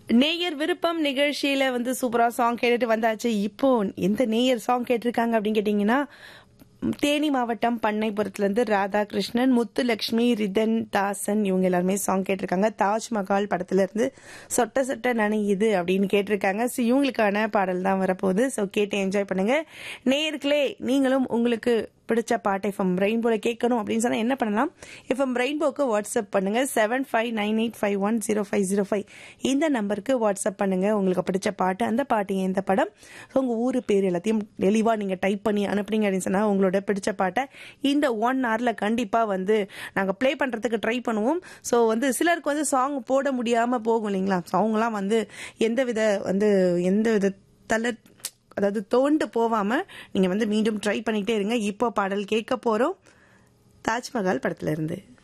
நேயர் விருப்பம் நிகழ்ச்சியில வந்து சூப்பரா சாங் கேட்டுட்டு வந்தாச்சு இப்போ எந்த நேயர் சாங் கேட்டிருக்காங்க அப்படின்னு கேட்டீங்கன்னா தேனி மாவட்டம் பண்ணைபுரத்துல இருந்து ராதாகிருஷ்ணன் முத்துலட்சுமி ரிதன் தாசன் இவங்க எல்லாருமே சாங் கேட்டிருக்காங்க தாஜ்மஹால் படத்துல இருந்து சொட்ட சொட்ட நனையுது அப்படின்னு கேட்டிருக்காங்க ஸோ இவங்களுக்கான பாடல் தான் வரப்போகுது ஸோ கேட்டு என்ஜாய் பண்ணுங்க நேயர்களே நீங்களும் உங்களுக்கு பிடிச்ச பாட்டு எஃப்எம் ரெயின்போல கேட்கணும் அப்படின்னு சொன்னா என்ன பண்ணலாம் எஃப்எம் ரெயின்போக்கு வாட்ஸ்அப் பண்ணுங்க seven five nine eight five one zero five zero five இந்த நம்பருக்கு வாட்ஸ்அப் பண்ணுங்க உங்களுக்கு பிடிச்ச பாட்டு அந்த பாட்டு எந்த படம் ஸோ உங்க ஊரு பேர் எல்லாத்தையும் தெளிவா நீங்க டைப் பண்ணி அனுப்புனீங்க அப்படின்னு சொன்னா உங்களோட பிடிச்ச பாட்டை இந்த ஒன் ஹவர்ல கண்டிப்பா வந்து நாங்க ப்ளே பண்றதுக்கு ட்ரை பண்ணுவோம் ஸோ வந்து சிலருக்கு வந்து சாங் போட முடியாம போகும் இல்லைங்களா சாங்லாம் வந்து எந்த வித வந்து எந்த வித தளர் அதாவது தோண்டு போகாம நீங்க வந்து மீண்டும் ட்ரை பண்ணிட்டே இருங்க இப்போ பாடல் கேட்க போறோம் தாஜ்மஹால் படத்துல இருந்து